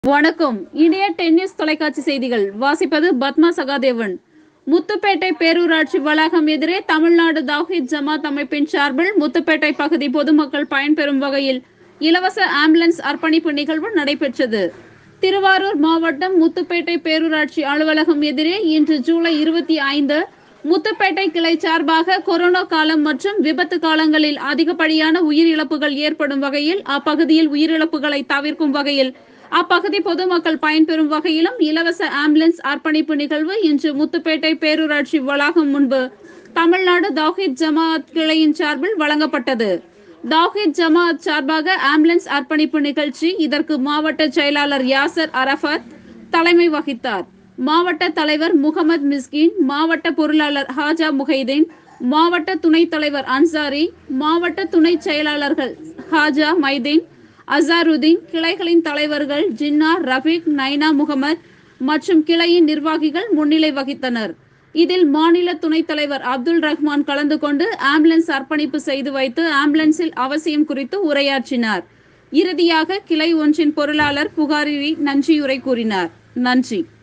வணக்கம் இனிய டென்னிஸ் தொலைக்காட்சி செய்திகள் வாசிப்பது பத்மா சகாதேவன் முத்துப்பேட்டை பேரூராட்சி வளாகம் எதிரே தமிழ்நாடு தௌஹித் ஜமாத் அமைப்பின் சார்பில் முத்துப்பேட்டை பகுதி பொதுமக்கள் பயன்பெறும் வகையில் இலவச ஆம்புலன்ஸ் அர்ப்பணிப்பு நிகழ்வு நடைபெற்றது திருவாரூர் மாவட்டம் முத்துப்பேட்டை பேரூராட்சி அலுவலகம் எதிரே இன்று ஜூலை இருபத்தி ஐந்து முத்துப்பேட்டை கிளை சார்பாக கொரோனா காலம் மற்றும் விபத்து காலங்களில் அதிகப்படியான உயிரிழப்புகள் ஏற்படும் வகையில் அப்பகுதியில் உயிரிழப்புகளை தவிர்க்கும் வகையில் அப்பகுதி பொதுமக்கள் பயன்பெறும் வகையிலும் இலவச ஆம்புலன்ஸ் அர்ப்பணிப்பு நிகழ்வு இன்று முத்துப்பேட்டை பேரூராட்சி வளாகம் முன்பு தமிழ்நாடு தௌஹித் ஜமாஅத் கிளையின் சார்பில் வழங்கப்பட்டது தௌஹித் ஜமாஅத் சார்பாக ஆம்புலன்ஸ் அர்ப்பணிப்பு நிகழ்ச்சி இதற்கு மாவட்ட செயலாளர் யாசர் அரஃபத் தலைமை வகித்தார் மாவட்ட தலைவர் முகமது மிஸ்கின் மாவட்ட பொருளாளர் ஹாஜா முஹைதீன் மாவட்ட துணைத் தலைவர் அன்சாரி மாவட்ட துணை செயலாளர்கள் ஹாஜா மைதீன் அசாருதீன் கிளைகளின் தலைவர்கள் ஜின்னா ரஃபீக் நைனா முகமது மற்றும் கிளையின் நிர்வாகிகள் முன்னிலை வகித்தனர் இதில் மாநில துணைத் தலைவர் அப்துல் ரஹ்மான் கலந்து கொண்டு ஆம்புலன்ஸ் அர்ப்பணிப்பு செய்து வைத்து ஆம்புலன்ஸில் அவசியம் குறித்து உரையாற்றினார் இறுதியாக கிளை ஒன்றின் பொருளாளர் புகாரி நன்றியுரை கூறினார் நன்றி